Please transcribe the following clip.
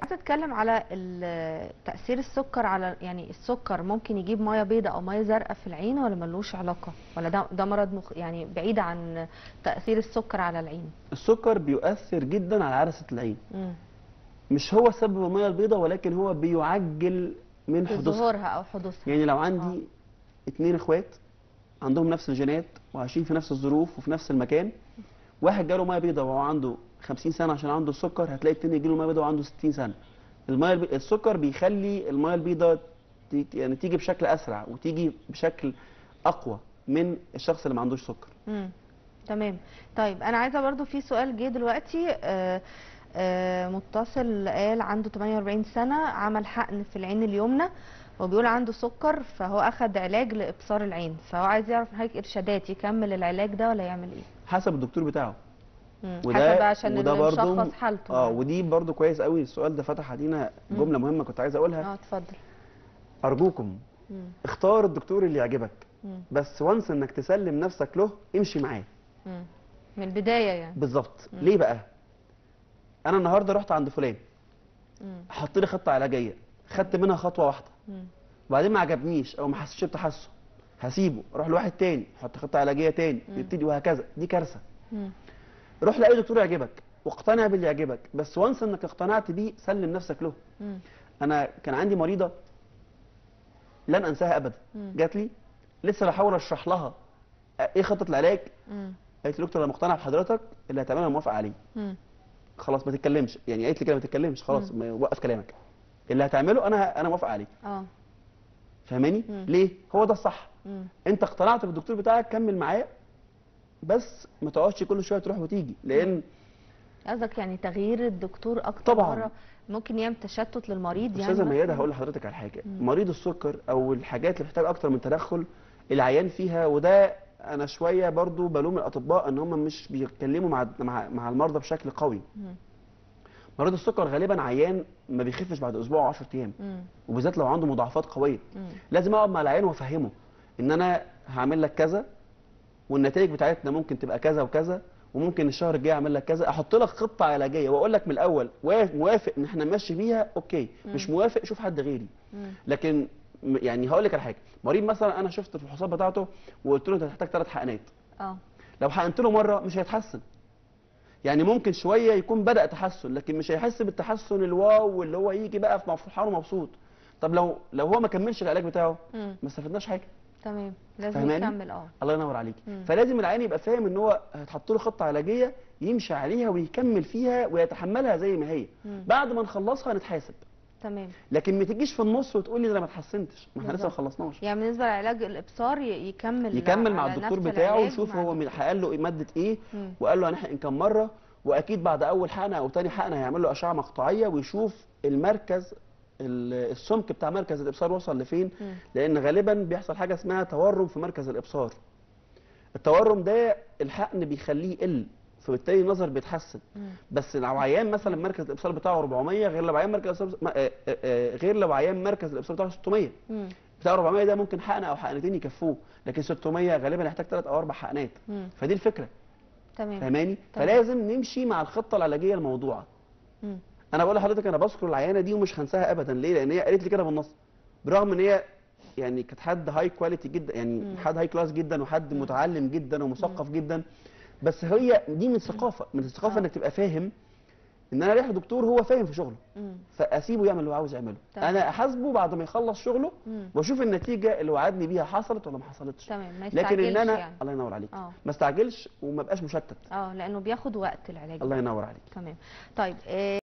عايزه اتكلم على ال- تاثير السكر على يعني السكر ممكن يجيب ميه بيضاء او ميه زرقاء في العين ولا ملوش علاقه ولا ده ده مرض مخ يعني بعيد عن تاثير السكر على العين السكر بيؤثر جدا على عدسه العين امم مش هو سبب الميه البيضاء ولكن هو بيعجل من حدوثها ظهورها او حدوثها يعني لو عندي اتنين اخوات عندهم نفس الجينات وعايشين في نفس الظروف وفي نفس المكان واحد جاله ميه بيضاء وهو عنده 50 سنه عشان عنده السكر هتلاقي التاني يجيله ميه بيضاء وعنده 60 سنه الميه البي... السكر بيخلي الميه البيضاء ت- يعني تيجي بشكل اسرع وتيجي بشكل اقوى من الشخص اللي ما عندوش سكر امم تمام طيب انا عايزه برضو في سؤال جه دلوقتي آه آه متصل قال عنده 48 سنه عمل حقن في العين اليمنى وبيقول عنده سكر فهو اخد علاج لابصار العين فهو عايز يعرف من حضرتك ارشادات يكمل العلاج ده ولا يعمل ايه حسب الدكتور بتاعه مم. وده- حسب عشان وده اللي برضو- مشخص حالته اه يعني. ودي برضو كويس قوي السؤال ده فتح علينا جمله مهمه كنت عايز اقولها اه اتفضل ارجوكم مم. اختار الدكتور اللي يعجبك مم. بس وانس انك تسلم نفسك له امشي معاه مم. من البدايه يعني بالظبط ليه بقى انا النهارده رحت عند فلان مم. حط لي خطه علاجيه خدت منها خطوه واحده مم. وبعدين ما عجبنيش او ما حسيتش بتحسن هسيبه اروح لواحد تاني حط خطه علاجيه تاني يبتدي وهكذا دي كارثه مم. روح لاي دكتور يعجبك واقتنع باللي يعجبك بس وانس انك اقتنعت بيه سلم نفسك له مم. انا كان عندي مريضه لن انساها ابدا مم. جات لي لسه بحاول اشرح لها ايه خطه العلاج مم. قالت لي دكتور انا مقتنعه بحضرتك اللي هتعمله انا موافقه عليه مم. خلاص ما تتكلمش يعني قالت لي كده ما تتكلمش خلاص ما وقف كلامك اللي هتعمله انا انا موافقه عليه اه فاهماني مم. ليه هو ده الصح مم. انت اقتنعت بالدكتور بتاعك كمل معاه بس ما تقعدش كل شويه تروح وتيجي لان قصدك يعني تغيير الدكتور اكتر طبعاً. مره ممكن يعمل تشتت للمريض يعني استاذه ميادة مثلاً؟ هقول لحضرتك على حاجه مريض السكر او الحاجات اللي بتحتاج اكتر من تدخل العيان فيها وده انا شويه برضو بلوم الاطباء ان هم مش بيتكلموا مع مع, مع المرضى بشكل قوي مم. مريض السكر غالبا عيان ما بيخفش بعد اسبوع و10 ايام مم. وبالذات لو عنده مضاعفات قويه مم. لازم اقعد مع العيان وافهمه ان انا هعمل لك كذا والنتائج بتاعتنا ممكن تبقى كذا وكذا وممكن الشهر الجاي اعمل لك كذا احط لك خطه علاجيه واقول لك من الاول واف- موافق ان احنا نمشي بيها اوكي مش موافق شوف حد غيري مم. لكن م- يعني هقول لك على حاجه مريض مثلا انا شفت الفحوصات بتاعته وقلت له انت هتحتاج ثلاث حقنات اه لو حقنت له مره مش هيتحسن يعني ممكن شويه يكون بدا تحسن لكن مش هيحس بالتحسن الواو واللي هو يجي بقى في فرحان ومبسوط طب لو لو هو ما كملش العلاج بتاعه مم. ما استفدناش حاجه تمام لازم فاهماني؟ يكمل اه الله ينور عليك مم. فلازم العيان يبقى فاهم ان هو هتحط له خطه علاجيه يمشي عليها ويكمل فيها ويتحملها زي ما هي مم. بعد ما نخلصها نتحاسب تمام لكن ما تجيش في النص وتقول لي ده انا ما اتحسنتش ما احنا لسه ما بالظبط. خلصناش يعني بالنسبه لعلاج الابصار ي- يكمل يكمل مع على الدكتور نفس بتاعه العلاج ويشوف مع هو الدكتور. قال له إيه ماده ايه مم. وقال له هنحقن كام مره واكيد بعد اول حقنه او تاني حقنه هيعمل له اشعه مقطعيه ويشوف المركز ال- السمك بتاع مركز الابصار وصل لفين مم. لان غالبا بيحصل حاجه اسمها تورم في مركز الابصار التورم ده الحقن بيخليه يقل فبالتالي النظر بيتحسن مم. بس لو عيان مثلا مركز الابصار بتاعه 400 غير لو عيان مركز الابصار ما- آه، آه، آه، غير لو عيان مركز الابصار بتاعه 600 مم. بتاع 400 ده ممكن حقنه او حقنتين يكفوه لكن 600 غالبا يحتاج ثلاث او اربع حقنات مم. فدي الفكره تمام فاهماني تمام. فلازم نمشي مع الخطه العلاجيه الموضوعه مم. انا بقول لحضرتك انا بذكر العيانه دي ومش هنساها ابدا ليه لان هي قالت لي كده بالنص برغم ان هي يعني كانت حد هاي كواليتي جدا يعني مم. حد هاي كلاس جدا وحد متعلم جدا ومثقف جدا بس هي دي من الثقافه من الثقافه آه. انك تبقى فاهم ان انا رايح لدكتور هو فاهم في شغله مم. فاسيبه يعمل اللي هو عاوز يعمله تمام. انا احاسبه بعد ما يخلص شغله مم. واشوف النتيجه اللي وعدني بيها حصلت ولا ما حصلتش تمام ما لكن يستعجلش ان انا يعني الله ينور عليك اه ما استعجلش وما بقاش مشتت اه لانه بياخد وقت العلاج الله ينور عليك تمام طيب آه